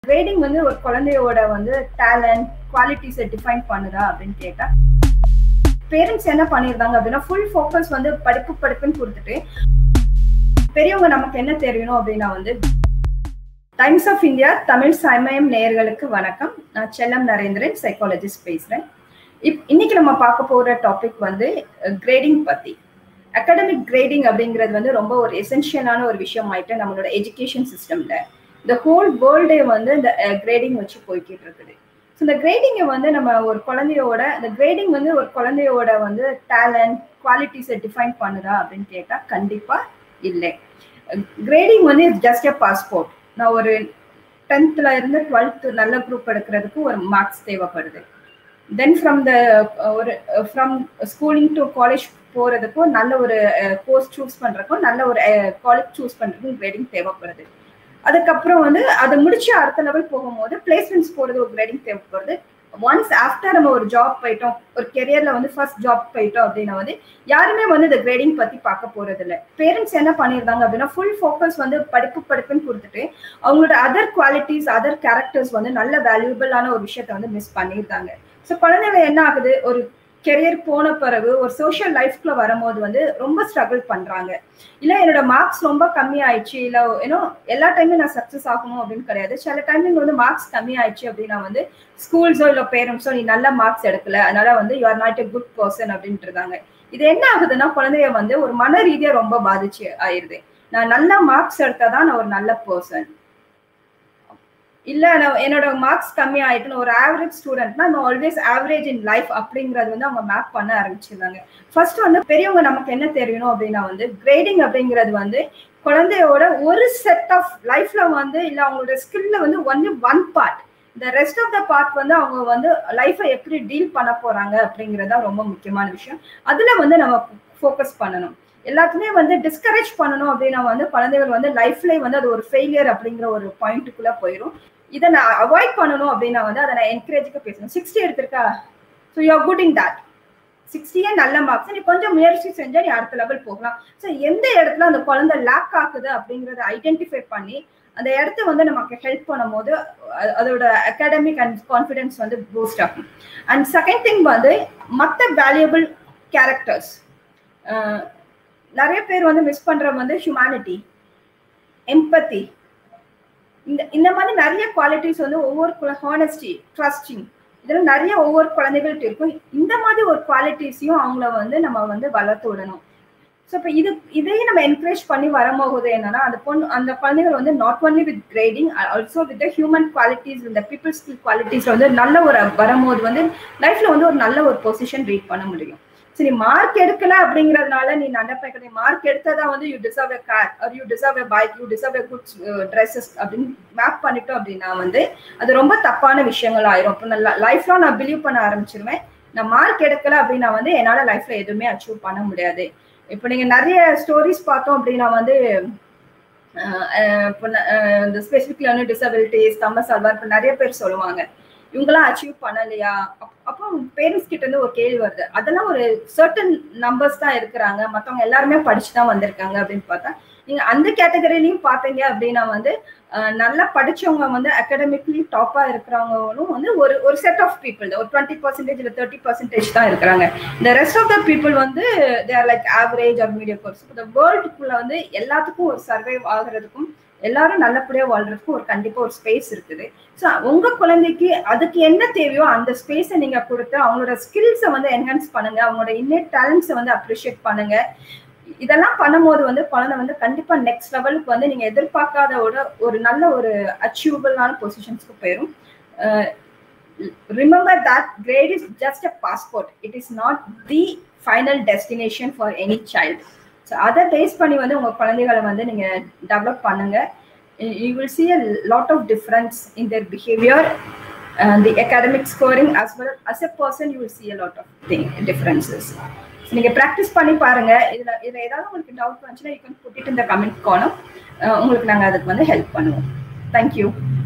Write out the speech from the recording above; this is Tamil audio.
கிரேடிங் வந்து ஒரு குழந்தையோட வந்து டேலண்ட் குவாலிட்டிஸை டிஃபைன் பண்ணுதா அப்படின்னு கேட்டா பேரண்ட்ஸ் என்ன பண்ணியிருந்தாங்க அப்படின்னா ஃபுல் ஃபோக்கஸ் வந்து படிப்பு படிப்புன்னு கொடுத்துட்டு பெரியவங்க நமக்கு என்ன தெரியணும் அப்படின்னா வந்து டைம்ஸ் ஆஃப் இந்தியா தமிழ் சமயம் நேயர்களுக்கு வணக்கம் நான் செல்லம் நரேந்திரன் சைக்காலஜிஸ்ட் பேசுறேன் இப் இன்னைக்கு நம்ம பார்க்க போற டாபிக் வந்து கிரேடிங் பத்தி அகாடமிக் கிரேடிங் அப்படிங்கிறது வந்து ரொம்ப ஒரு எசென்ஷியலான ஒரு விஷயம் ஆயிட்டு நம்மளோட எஜுகேஷன் சிஸ்டம்ல இந்த ஹோல் வேர்ல்டே வந்து இந்த கிரேடிங் வச்சு போய்கிட்டு இருக்குது ஸோ இந்த கிரேடிங்கை வந்து நம்ம ஒரு குழந்தையோட இந்த கிரேடிங் வந்து ஒரு குழந்தையோட வந்து டேலண்ட் குவாலிட்டிஸை டிஃபைன் பண்ணுதா அப்படின்னு கேட்டால் கண்டிப்பாக இல்லை கிரேடிங் வந்து ஜஸ்ட் எ பாஸ்போர்ட் நான் ஒரு டென்த்ல இருந்து டுவெல்த் நல்ல குரூப் எடுக்கிறதுக்கு ஒரு மார்க்ஸ் தேவைப்படுது தென் ஃப்ரம் த ஒரு ஃப்ரம் ஸ்கூலிங் டு காலேஜ் போகிறதுக்கும் நல்ல ஒரு கோர்ஸ் சூஸ் பண்ணுறதுக்கும் நல்ல ஒரு காலேஜ் சூஸ் பண்ணுறதுக்கும் கிரேடிங் தேவைப்படுது அதுக்கப்புறம் வந்து அதை முடிச்சு அடுத்த லெவல் போகும்போது பிளேஸ்மெண்ட்ஸ் போகிறது ஒரு கிரேடிங் தேவைப்படுது ஒன்ஸ் ஆஃப்டர் நம்ம ஒரு ஜாப் போயிட்டோம் ஒரு கெரியர்ல வந்து ஃபர்ஸ்ட் ஜாப் போயிட்டோம் அப்படின்னா வந்து யாருமே வந்து இந்த கிரேடிங் பத்தி பார்க்க போறது இல்லை பேரண்ட்ஸ் என்ன பண்ணியிருந்தாங்க அப்படின்னா ஃபுல் ஃபோக்கஸ் வந்து படிப்பு படிப்புன்னு கொடுத்துட்டு அவங்களோட அதர் குவாலிட்டிஸ் அதர் கேரக்டர்ஸ் வந்து நல்ல வேல்யூபிளான ஒரு விஷயத்த வந்து மிஸ் பண்ணியிருந்தாங்க ஸோ குழந்தைங்க என்ன ஆகுது ஒரு கெரியர் போன பிறகு ஒரு சோஷியல் லைஃப்குள்ள வரும்போது வந்து ரொம்ப ஸ்ட்ரகிள் பண்றாங்க இல்ல என்னோட மார்க்ஸ் ரொம்ப கம்மி ஆயிடுச்சு இல்ல ஏன்னோ எல்லா டைமும் நான் சக்சஸ் ஆகணும் அப்படின்னு கிடையாது சில டைமிங் வந்து மார்க்ஸ் கம்மி ஆயிடுச்சு அப்படின்னா வந்து ஸ்கூல்ஸோ இல்ல பேரண்ட்ஸோ நீ நல்ல மார்க்ஸ் எடுக்கல அதனால வந்து you are not a good person அப்படின்ட்டு இருக்காங்க இது என்ன ஆகுதுன்னா குழந்தைய வந்து ஒரு மன ரீதியா ரொம்ப பாதிச்சு ஆயிருது நான் நல்ல மார்க்ஸ் எடுத்தாதான் நான் ஒரு நல்ல பர்சன் இல்ல நான் என்னோட மார்க்ஸ் கம்மி ஆயிட்டுன்னு ஒரு ஆவரேஜ் ஸ்டூடெண்ட்னா நான் ஆல்வேஸ் ஆவரேஜ் இன் லைஃப் அப்படிங்கறது வந்து அவங்க மேப் பண்ண ஆரம்பிச்சிருந்தாங்க ஃபர்ஸ்ட் வந்து பெரியவங்க நமக்கு என்ன தெரியணும் அப்படின்னா வந்து கிரேடிங் அப்படிங்கிறது வந்து குழந்தையோட ஒரு செட் ஆஃப் லைஃப்ல வந்து இல்ல அவங்களோட ஸ்கில்ல வந்து ஒன்லி ஒன் பார்ட் இந்த ரெஸ்ட் ஆஃப் த பார்ட் வந்து அவங்க வந்து லைஃபை எப்படி டீல் பண்ண போறாங்க அப்படிங்கறதா ரொம்ப முக்கியமான விஷயம் அதுல வந்து நம்ம ஃபோக்கஸ் பண்ணணும் எல்லாத்துமே வந்து டிஸ்கரேஜ் பண்ணணும் அப்படின்னா வந்து குழந்தைகள் வந்து லைஃப்ல வந்து அது ஒரு ஃபெயிலியர் அப்படிங்கிற ஒரு பாயிண்ட்டுக்குள்ள போயிடும் இதை நான் அவாய்ட் பண்ணணும் அப்படின்னா வந்து அதை நான் என்கரேஜுக்கு பேசணும் சிக்ஸ்டி எடுத்திருக்கா so you good in that சிக்ஸ்டியே நல்ல மார்க்ஸ் நீ கொஞ்சம் முயற்சி செஞ்சா நீ அடுத்த லெவல் போகலாம் ஸோ எந்த இடத்துல அந்த குழந்தை லேக் ஆகுது அப்படிங்கறத ஐடென்டிஃபை பண்ணி அந்த இடத்த வந்து நமக்கு ஹெல்ப் பண்ணும் போது அதோட அகாடமிக் அண்ட் கான்ஃபிடென்ஸ் வந்து பூஸ்ட் ஆகும் அண்ட் செகண்ட் திங் வந்து மற்ற வேல்யூபிள் கேரக்டர்ஸ் நிறைய பேர் வந்து மிஸ் பண்ற வந்து ஹியூமனிட்டி எம்பத்தி இந்த இந்த மாதிரி நிறைய குவாலிட்டிஸ் வந்து ஒவ்வொரு ஹானஸ்டி ட்ரஸ்டிங் இதெல்லாம் நிறைய ஒவ்வொரு குழந்தைகள்ட்ட இருக்கும் இந்த மாதிரி ஒரு குவாலிட்டிஸையும் அவங்கள வந்து நம்ம வந்து வளர்த்து விடணும் ஸோ இப்போ இது இதையும் நம்ம என்கரேஜ் பண்ணி வரும்போது என்னன்னா அந்த பொண்ணு அந்த குழந்தைகள் வந்து not only with grading also with human qualities இந்த பீப்புள் ஸ்கில் குவாலிட்டிஸ் வந்து நல்ல ஒரு வரும்போது வந்து லைஃப்ல வந்து ஒரு நல்ல ஒரு பொசிஷன் ரீட் பண்ண முடியும் சரி மார்க் எடுக்கல அப்படிங்கறதுனால நீ நல்ல பையன் மார்க் எடுத்ததா வந்து you deserve a car or you deserve a bike you deserve a good dresses அப்படின்னு மேப் பண்ணிட்டோம் அப்படின்னா வந்து அது ரொம்ப தப்பான விஷயங்கள் ஆயிரும் இப்போ நான் லைஃப்லாம் நான் பிலீவ் பண்ண ஆரம்பிச்சிருவேன் நான் மார்க் எடுக்கல அப்படின்னா வந்து என்னால லைஃப்ல எதுவுமே அச்சீவ் பண்ண முடியாது இப்போ நீங்க நிறைய ஸ்டோரிஸ் பார்த்தோம் அப்படின்னா வந்து இப்போ இந்த specific learning disabilities Thomas Alva இப்போ நிறைய பேர் சொல்லுவாங்க இவங்கெல்லாம் அச்சீவ் பண்ணலையா அப்போ பேரண்ட்ஸ் கிட்ட இருந்து ஒரு கேள்வி வருது அதெல்லாம் ஒரு சர்டன் நம்பர்ஸ் தான் இருக்கிறாங்க மற்றவங்க எல்லாருமே படிச்சு தான் வந்திருக்காங்க அப்படின்னு பார்த்தா நீங்க அந்த கேட்டகரிலையும் பார்த்தீங்க அப்படின்னா வந்து நல்லா படிச்சவங்க வந்து அகாடமிக்லி டாப்பா இருக்கிறவங்களும் வந்து ஒரு ஒரு செட் ஆஃப் பீப்புள் ஒரு டுவெண்ட்டி பர்சன்டேஜ் இல்லை தேர்ட்டி பர்சன்டேஜ் தான் இருக்கிறாங்க இந்த ரெஸ்ட் ஆஃப் த பீப்புள் வந்து there like average or medium course இந்த வேர்ல்டுக்குள்ள வந்து எல்லாத்துக்கும் ஒரு சர்வைவ் ஆகுறதுக்கும் எல்லாரும் நல்லபடியா வாழ்றதுக்கு ஒரு கண்டிப்பா ஒரு ஸ்பேஸ் இருக்குது ஸோ உங்க குழந்தைக்கு அதுக்கு என்ன தேவையோ அந்த ஸ்பேஸை நீங்க கொடுத்து அவங்களோட ஸ்கில்ஸை வந்து என்ஹான்ஸ் பண்ணுங்க அவங்களோட இன்னேட் டேலண்ட்ஸை வந்து அப்ரிஷியேட் பண்ணுங்க இதெல்லாம் பண்ணும்போது வந்து குழந்தை வந்து கண்டிப்பா நெக்ஸ்ட் லெவலுக்கு வந்து நீங்க எதிர்பார்க்காதோட ஒரு நல்ல ஒரு அச்சீவபிளான பொசிஷன்ஸ்க்கு போயிடும் remember that grade is just a passport it is not the final destination for any child so அதை பேஸ் பண்ணி வந்து உங்கள் குழந்தைகளை வந்து நீங்கள் டெவலப் பண்ணுங்க you will see a lot of difference in their behaviour the academic scoring as well as a person you will see a lot of thing differences நீங்கள் ப்ராக்டிஸ் பண்ணி பாருங்க இதில் இதில் ஏதாவது உங்களுக்கு டவுட் வந்துச்சுன்னா யூ கேன் புட்டிட் இந்த கமெண்ட் காலம் உங்களுக்கு நாங்கள் அதுக்கு வந்து ஹெல்ப் பண்ணுவோம் தேங்க்யூ